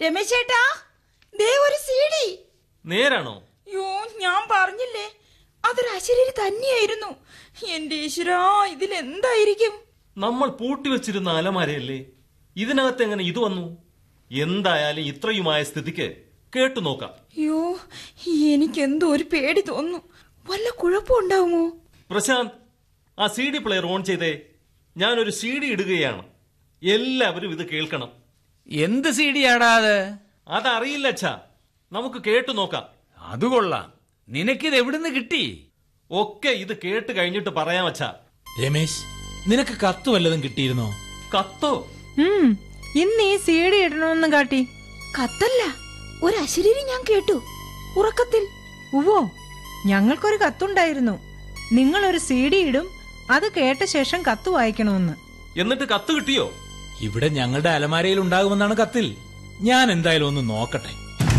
രമേശേട്ടാ ദേ ഒരു സീഡി നേരാണോ യോ ഞാൻ പറഞ്ഞില്ലേ അതൊരു അശരീരി തന്നെയായിരുന്നു എന്റെ ഈശ്വരാ ഇതിലെന്തായിരിക്കും നമ്മൾ പൂട്ടിവെച്ചിരുന്ന അലമാരയല്ലേ ഇതിനകത്ത് എങ്ങനെ ഇത് വന്നു എന്തായാലും ഇത്രയുമായ സ്ഥിതിക്ക് കേട്ടു നോക്കാം യോ എനിക്കെന്തോ ഒരു പേടി തോന്നുന്നു വല്ല കുഴപ്പമുണ്ടാവുമോ പ്രശാന്ത് ആ സി ഡി പ്ലെയർ ഓൺ ചെയ്തേ ഞാനൊരു സി ഡി ഇടുകയാണ് എല്ലാവരും ഇത് കേൾക്കണം എന്ത് സി ഡി ആടാ അത് അതറിയില്ല അച്ഛാ നമുക്ക് കേട്ടു നോക്കാം അത് കൊള്ളാം നിനക്കിത് എവിടുന്ന് കിട്ടി ഒക്കെ ഇത് കേട്ട് കഴിഞ്ഞിട്ട് പറയാം അച്ഛാ രമേശ് നിനക്ക് കത്ത് വല്ലതും കിട്ടിയിരുന്നോ കത്തോ ഉം, ഇന്ന് ഈ സി ഡി ഇടണമെന്ന് കാട്ടി കത്തല്ല ഒരു അശരീരി ഞാൻ കേട്ടു ഉറക്കത്തിൽ ഉവ്വോ ഞങ്ങൾക്കൊരു കത്തുണ്ടായിരുന്നു നിങ്ങളൊരു സി ഡി ഇടും അത് കേട്ട ശേഷം കത്ത് വായിക്കണമെന്ന് എന്നിട്ട് കത്ത് കിട്ടിയോ ഇവിടെ ഞങ്ങളുടെ അലമാരയിൽ ഉണ്ടാകുമെന്നാണ് കത്തിൽ ഞാൻ എന്തായാലും ഒന്ന് നോക്കട്ടെ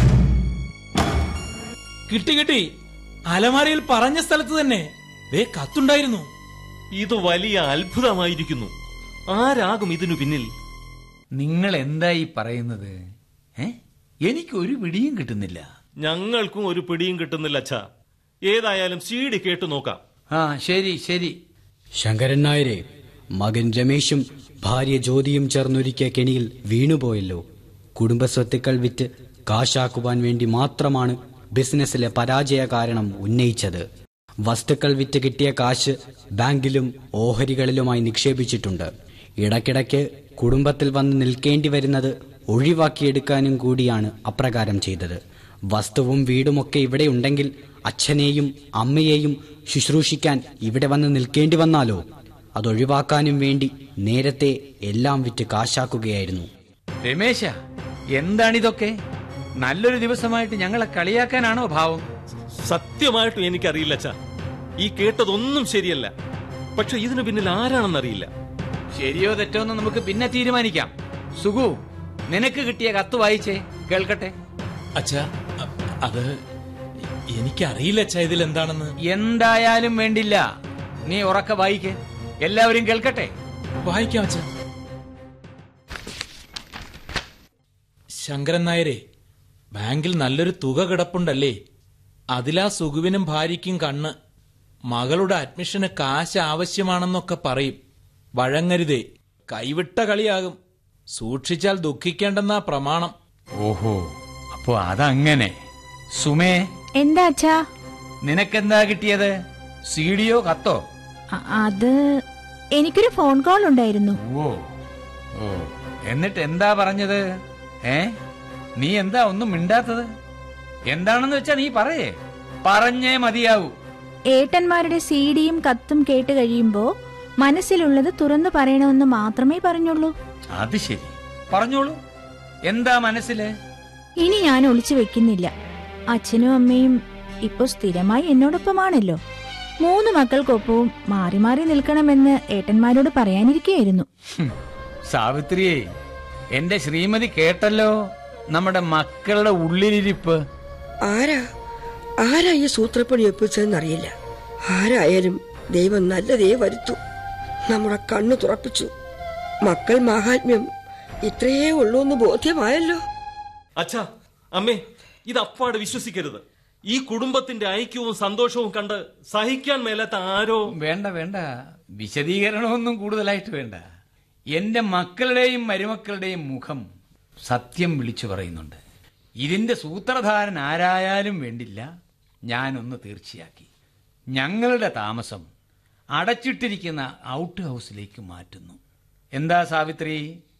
കിട്ടി കിട്ടി അലമാരയിൽ പറഞ്ഞ സ്ഥലത്ത് തന്നെ ദേ കത്തുണ്ടായിരുന്നു ഇത് വലിയ അത്ഭുതമായിരിക്കുന്നു ആരാകും ഇതിനു പിന്നിൽ നിങ്ങൾ എന്തായി പറയുന്നത് ഏ എനിക്ക് ഒരു പിടിയും കിട്ടുന്നില്ല ഞങ്ങൾക്കും ഒരു പിടിയും കിട്ടുന്നില്ല അച്ഛാ ഏതായാലും സി ഡി കേട്ടു നോക്കാം ആ ശരി ശരി ശങ്കരൻ നായരെ മകൻ രമേശും ഭാര്യ ജ്യോതിയും ചേർന്നൊരുക്കിയ കെണിയിൽ വീണുപോയല്ലോ കുടുംബസ്വത്തുക്കൾ വിറ്റ് കാശാക്കുവാൻ വേണ്ടി മാത്രമാണ് ബിസിനസ്സിലെ പരാജയ കാരണം ഉന്നയിച്ചത് വസ്തുക്കൾ വിറ്റ് കിട്ടിയ കാശ് ബാങ്കിലും ഓഹരികളിലുമായി നിക്ഷേപിച്ചിട്ടുണ്ട് ഇടയ്ക്കിടയ്ക്ക് കുടുംബത്തിൽ വന്ന് നിൽക്കേണ്ടി വരുന്നത് ഒഴിവാക്കിയെടുക്കാനും കൂടിയാണ് അപ്രകാരം ചെയ്തത് വസ്തുവും വീടുമൊക്കെ ഇവിടെ ഉണ്ടെങ്കിൽ അച്ഛനെയും അമ്മയെയും ശുശ്രൂഷിക്കാൻ ഇവിടെ വന്ന് നിൽക്കേണ്ടി വന്നാലോ അതൊഴിവാക്കാനും വേണ്ടി നേരത്തെ എല്ലാം വിറ്റ് കാശാക്കുകയായിരുന്നു രമേശ എന്താണിതൊക്കെ നല്ലൊരു ദിവസമായിട്ട് ഞങ്ങളെ കളിയാക്കാനാണോ ഭാവം സത്യമായിട്ടും എനിക്കറിയില്ല അച്ഛാ ഈ കേട്ടതൊന്നും ശരിയല്ല പക്ഷെ ഇതിനു പിന്നിൽ ആരാണെന്നറിയില്ല ശരിയോ തെറ്റോ എന്ന് നമുക്ക് പിന്നെ തീരുമാനിക്കാം സുഗു നിനക്ക് കിട്ടിയ കത്ത് വായിച്ചേ കേൾക്കട്ടെ അച്ഛാ അ- അത് എനിക്കറിയില്ല അച്ഛാ ഇതിൽ എന്താണെന്ന് എന്തായാലും വേണ്ടില്ല നീ ഉറക്ക വായിക്ക് എല്ലാവരും കേൾക്കട്ടെ വായിക്കാം അച്ഛാ ശങ്കരൻ നായരെ ബാങ്കിൽ നല്ലൊരു തുക കിടപ്പുണ്ടല്ലേ അതിലാ സുഖുവിനും ഭാര്യയ്ക്കും കണ്ണ് മകളുടെ അഡ്മിഷന് കാശ് ആവശ്യമാണെന്നൊക്കെ പറയും വഴങ്ങരുതേ കൈവിട്ട കളിയാകും സൂക്ഷിച്ചാൽ ദുഃഖിക്കേണ്ടെന്നാ പ്രമാണം ഓഹോ അപ്പോ അതങ്ങനെ സുമേ എന്താ അച്ഛാ നിനക്കെന്താ കിട്ടിയത് സീഡിയോ കത്തോ അ- അത് എനിക്കൊരു ഫോൺ കോൾ ഉണ്ടായിരുന്നു ഓ ഓ എന്നിട്ട് എന്താ പറഞ്ഞത് ഏ നീ എന്താ ഒന്നും മിണ്ടാത്തത് എന്താണെന്ന് വെച്ചാ നീ പറയേ പറഞ്ഞേ മതിയാവൂ ഏട്ടന്മാരുടെ സീഡിയും കത്തും കേട്ട് കഴിയുമ്പോ മനസ്സിലുള്ളത് തുറന്നു പറയണമെന്ന് മാത്രമേ പറഞ്ഞുള്ളൂ അത് ശരി പറഞ്ഞോളൂ എന്താ മനസ്സില് ഇനി ഞാൻ ഒളിച്ചു വെക്കുന്നില്ല അച്ഛനും അമ്മയും ഇപ്പൊ സ്ഥിരമായി എന്നോടൊപ്പമാണല്ലോ മൂന്ന് മക്കൾക്കൊപ്പവും മാറി മാറി നിൽക്കണമെന്ന് ഏട്ടന്മാരോട് പറയാനിരിക്കുകയായിരുന്നു ഹും, സാവിത്രിയെ എന്റെ ശ്രീമതി കേട്ടല്ലോ നമ്മുടെ മക്കളുടെ ഉള്ളിലിരിപ്പ് ആരാ ആരാ ഈ സൂത്രപ്പണി ഒപ്പിച്ചതെന്നറിയില്ല ആരായാലും ദൈവം നല്ലതേ വരുത്തു നമ്മുടെ കണ്ണു തുറപ്പിച്ചു മക്കൾ മാഹാത്മ്യം ഇത്രയേ ഉള്ളൂ എന്ന് ബോധ്യമായല്ലോ അച്ഛാ അമ്മേ ഇത് അപ്പാട് വിശ്വസിക്കരുത് ഈ കുടുംബത്തിന്റെ ഐക്യവും സന്തോഷവും കണ്ട് സഹിക്കാൻ മേലാത്ത ആരോ വേണ്ട വേണ്ട വിശദീകരണമൊന്നും കൂടുതലായിട്ട് വേണ്ട എന്റെ മക്കളുടെയും മരുമക്കളുടെയും മുഖം സത്യം വിളിച്ചു പറയുന്നുണ്ട് ഇതിന്റെ സൂത്രധാരൻ ആരായാലും വേണ്ടില്ല ഞാനൊന്ന് തീർച്ചയാക്കി ഞങ്ങളുടെ താമസം അടച്ചിട്ടിരിക്കുന്ന ഔട്ട് ഹൗസിലേക്ക് മാറ്റുന്നു എന്താ സാവിത്രി